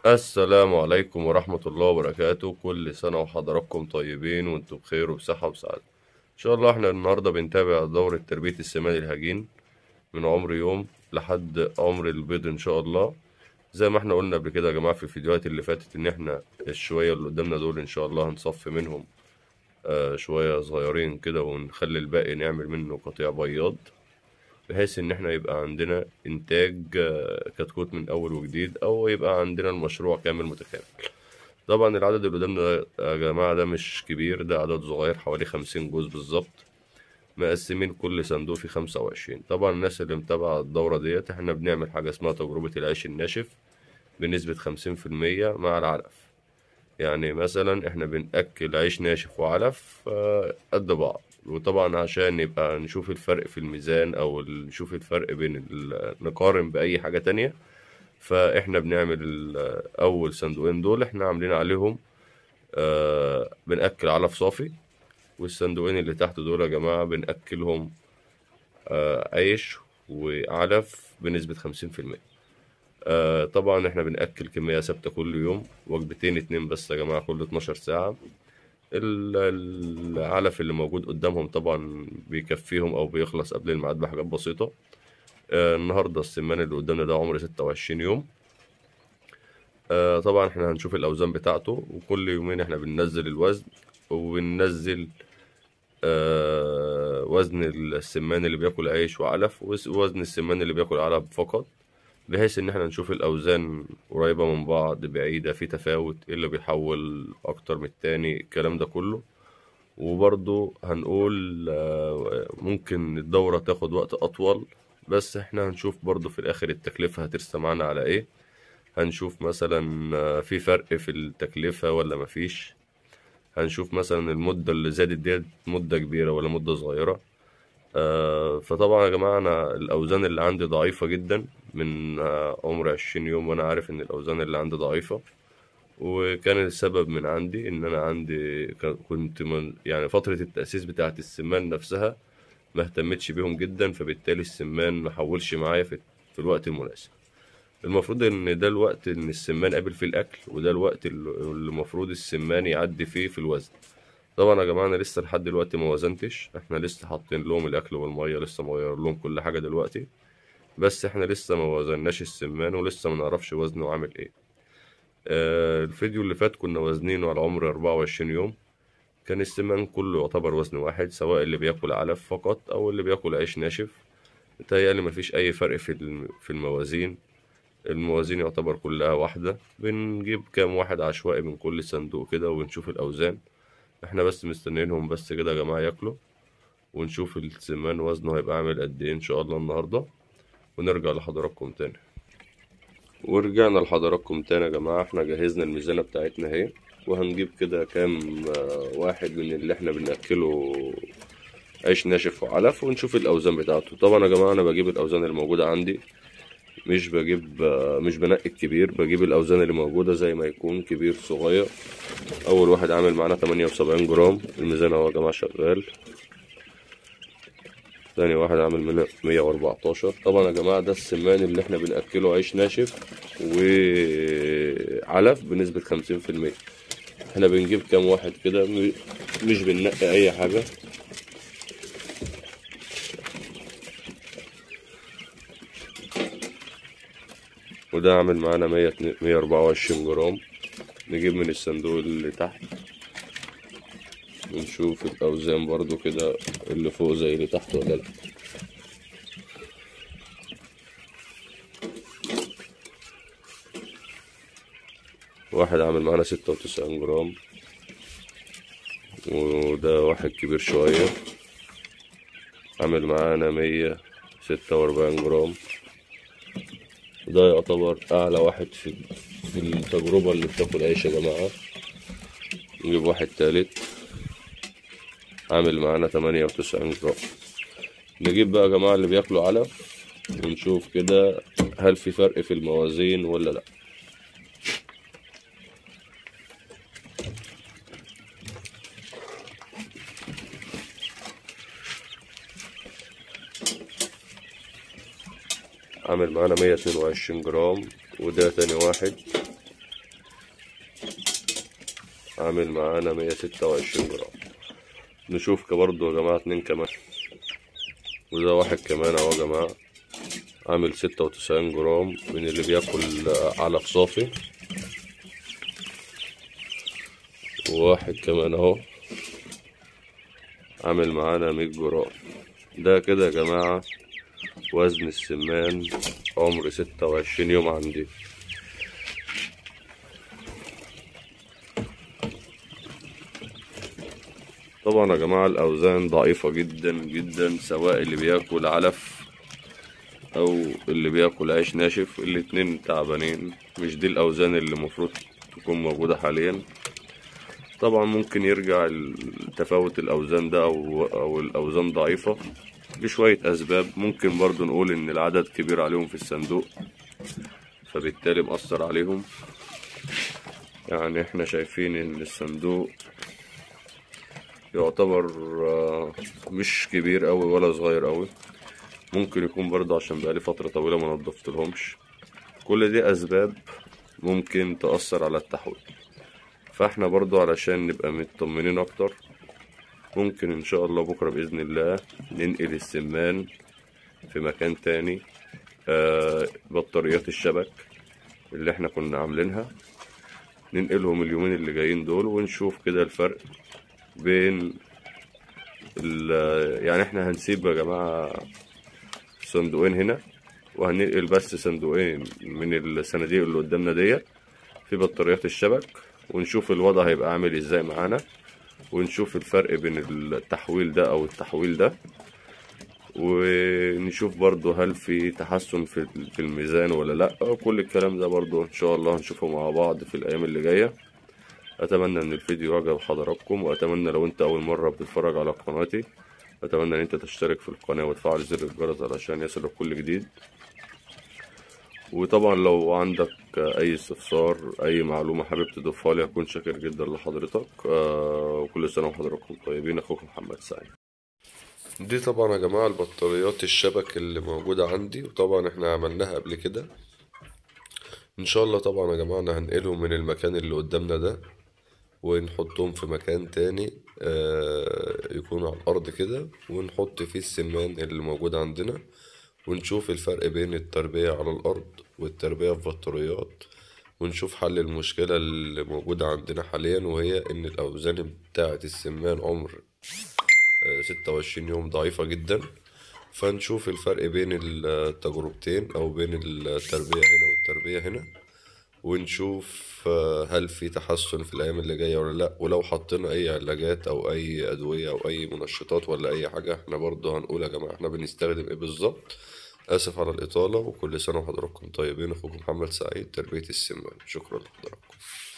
السلام عليكم ورحمة الله وبركاته كل سنة وحضراتكم طيبين وانتم بخير وبصحة وسعادة إن شاء الله احنا النهاردة بنتابع دورة تربية السمان الهجين من عمر يوم لحد عمر البيض إن شاء الله زي ما احنا قلنا قبل كده يا جماعة في الفيديوهات اللي فاتت إن احنا الشوية اللي قدامنا دول إن شاء الله هنصفي منهم آه شوية صغيرين كده ونخلي الباقي نعمل منه قطيع بياض بحيث ان احنا يبقى عندنا انتاج آه، كتكوت من اول وجديد او يبقى عندنا المشروع كامل متكامل طبعا العدد اللي قدامنا ده يا جماعة ده مش كبير ده عدد صغير حوالي خمسين جوز بالظبط مقسمين كل صندوق في خمسة وعشرين طبعا الناس اللي متابعة الدورة ديت احنا بنعمل حاجة اسمها تجربة العيش الناشف بنسبة خمسين في المية مع العلف يعني مثلا احنا بنأكل عيش ناشف وعلف آه، قد بعض وطبعا عشان يبقى نشوف الفرق في الميزان او ال- نشوف الفرق بين ال- نقارن بأي حاجة تانية فاحنا بنعمل ال- اول صندوقين دول احنا عاملين عليهم آه بنأكل علف صافي والصندوقين اللي تحت دول يا جماعة بنأكلهم آه عيش وعلف بنسبة خمسين في المية آه طبعا احنا بنأكل كمية ثابتة كل يوم وجبتين اتنين بس يا جماعة كل 12 ساعة ال- العلف اللي موجود قدامهم طبعا بيكفيهم او بيخلص قبل الميعاد بحاجات بسيطة آه النهاردة السمان اللي قدامنا ده عمر 26 يوم آه طبعا احنا هنشوف الاوزان بتاعته وكل يومين احنا بننزل الوزن وبننزل آه وزن السمان اللي بياكل عيش وعلف ووزن السمان اللي بياكل علف فقط بحيث ان احنا نشوف الاوزان قريبة من بعض بعيدة في تفاوت ايه اللي بيحول اكتر من التاني الكلام ده كله وبرضو هنقول آه، ممكن الدورة تاخد وقت اطول بس احنا هنشوف برضو في الاخر التكلفة هترسى معانا على ايه هنشوف مثلا آه، في فرق في التكلفة ولا مفيش هنشوف مثلا المدة اللي زادت ديت مدة كبيرة ولا مدة صغيرة آه، فطبعا يا جماعة أنا الأوزان اللي عندي ضعيفة جدا من آه، عمر عشرين يوم وأنا عارف إن الأوزان اللي عندي ضعيفة وكان السبب من عندي إن أنا عندي ك- كنت من يعني فترة التأسيس بتاعة السمان نفسها ما اهتمتش بيهم جدا فبالتالي السمان ما حولش معايا في, في الوقت المناسب المفروض ان ده الوقت ان السمان قابل فيه الاكل وده الوقت اللي اللي المفروض السمان يعدي فيه في الوزن طبعا يا جماعه انا لسه لحد دلوقتي ما وزنتش احنا لسه حاطين لهم الاكل والميه لسه مغير لهم كل حاجه دلوقتي بس احنا لسه ما وزناش السمان ولسه ما نعرفش وزنه عامل ايه آه الفيديو اللي فات كنا وزنينه على عمر 24 يوم كان السمان كله يعتبر وزن واحد سواء اللي بياكل علف فقط او اللي بياكل عيش ناشف متهيألي مفيش اي فرق في الم- في الموازين الموازين يعتبر كلها واحدة بنجيب كام واحد عشوائي من كل صندوق كده ونشوف الأوزان احنا بس مستنيينهم بس كده يا جماعة ياكلوا ونشوف السمان وزنه هيبقى عامل قد ايه ان شاء الله النهاردة ونرجع لحضراتكم تاني ورجعنا لحضراتكم تاني يا جماعة احنا جهزنا الميزانة بتاعتنا اهي وهنجيب كده كام آه، واحد من اللي احنا بنأكله عيش ناشف وعلف ونشوف الأوزان بتاعته طبعا يا جماعة أنا بجيب الأوزان اللي موجودة عندي مش بجيب آه، مش بنقي الكبير بجيب الأوزان اللي موجودة زي ما يكون كبير صغير أول واحد عامل معانا 78 جرام الميزان أهو يا جماعة شغال تاني واحد عامل من 114 طبعا يا جماعة ده السمان اللي احنا بنأكله عيش ناشف وعلف بنسبة 50% احنا بنجيب كام واحد كده م- مش بننقي أي حاجة وده عامل معانا 100 124 جرام نجيب من الصندوق اللي تحت ونشوف الأوزان برضو كده اللي فوق زي اللي تحت ولا لأ واحد عامل معانا ستة وتسعين جرام وده واحد كبير شوية عامل معانا مية ستة وأربعين جرام وده يعتبر أعلى واحد في في التجربة اللي بتاكل عيش يا جماعة نجيب واحد تالت عامل معانا تمانية وتسعين جرام نجيب بقى يا جماعة اللي بياكلوا علف ونشوف كده هل في فرق في الموازين ولا لأ عامل معانا مية اتنين وعشرين جرام وده تاني واحد عامل معانا مية ستة وعشرين جرام نشوف برضه يا جماعة اتنين كمان وده واحد كمان اهو يا جماعة عامل ستة وتسعين جرام من اللي بياكل علف صافي وواحد كمان اهو عامل معانا مية جرام ده كده يا جماعة وزن السمان عمر ستة وعشرين يوم عندي طبعا يا جماعة الأوزان ضعيفة جدا جدا سواء اللي بياكل علف أو اللي بياكل عيش ناشف الاتنين تعبانين مش دي الأوزان اللي المفروض تكون موجودة حاليا طبعا ممكن يرجع تفاوت الأوزان ده أو, أو الأوزان ضعيفة لشوية أسباب ممكن برضو نقول إن العدد كبير عليهم في الصندوق فبالتالي مأثر عليهم يعني احنا شايفين إن الصندوق يعتبر مش كبير أوي ولا صغير أوي ممكن يكون برضه عشان بقالي فترة طويلة ما نضفتلهمش كل دي أسباب ممكن تأثر على التحويل فاحنا برضو علشان نبقى مطمنين أكتر ممكن إن شاء الله بكرة بإذن الله ننقل السمان في مكان تاني آه بطاريات الشبك اللي احنا كنا عاملينها ننقلهم اليومين اللي جايين دول ونشوف كده الفرق بين يعني احنا هنسيب يا جماعة صندوقين هنا وهننقل بس صندوقين من الصناديق اللي قدامنا ديت في بطاريات الشبك ونشوف الوضع هيبقى عامل ازاي معانا ونشوف الفرق بين التحويل ده او التحويل ده ونشوف برضو هل في تحسن في في الميزان ولا لا كل الكلام ده برضو ان شاء الله هنشوفه مع بعض في الايام اللي جايه اتمنى ان الفيديو يعجب حضراتكم واتمنى لو انت اول مره بتتفرج على قناتي اتمنى ان انت تشترك في القناه وتفعل زر الجرس علشان يصلك كل جديد وطبعا لو عندك اي استفسار اي معلومه حابب تضيفها لي اكون شاكر جدا لحضرتك وكل سنه وحضراتكم طيبين اخوكم محمد سعيد دي طبعا يا جماعه البطاريات الشبك اللي موجوده عندي وطبعا احنا عملناها قبل كده ان شاء الله طبعا يا جماعه انا هنقلهم من المكان اللي قدامنا ده ونحطهم في مكان تاني آه يكون على الأرض كده ونحط فيه السمان اللي موجود عندنا ونشوف الفرق بين التربية على الأرض والتربية في بطاريات ونشوف حل المشكلة اللي موجودة عندنا حاليا وهي إن الأوزان بتاعة السمان عمر ستة وعشرين يوم ضعيفة جدا فنشوف الفرق بين التجربتين أو بين التربية هنا والتربية هنا ونشوف هل في تحسن في الأيام اللي جاية ولا لأ ولو حطينا أي علاجات أو أي أدوية أو أي منشطات ولا أي حاجة احنا برضه هنقول يا جماعة احنا بنستخدم ايه بالظبط آسف على الإطالة وكل سنة وحضراتكم طيبين أخوكم محمد سعيد تربية السمان شكرا لحضراتكم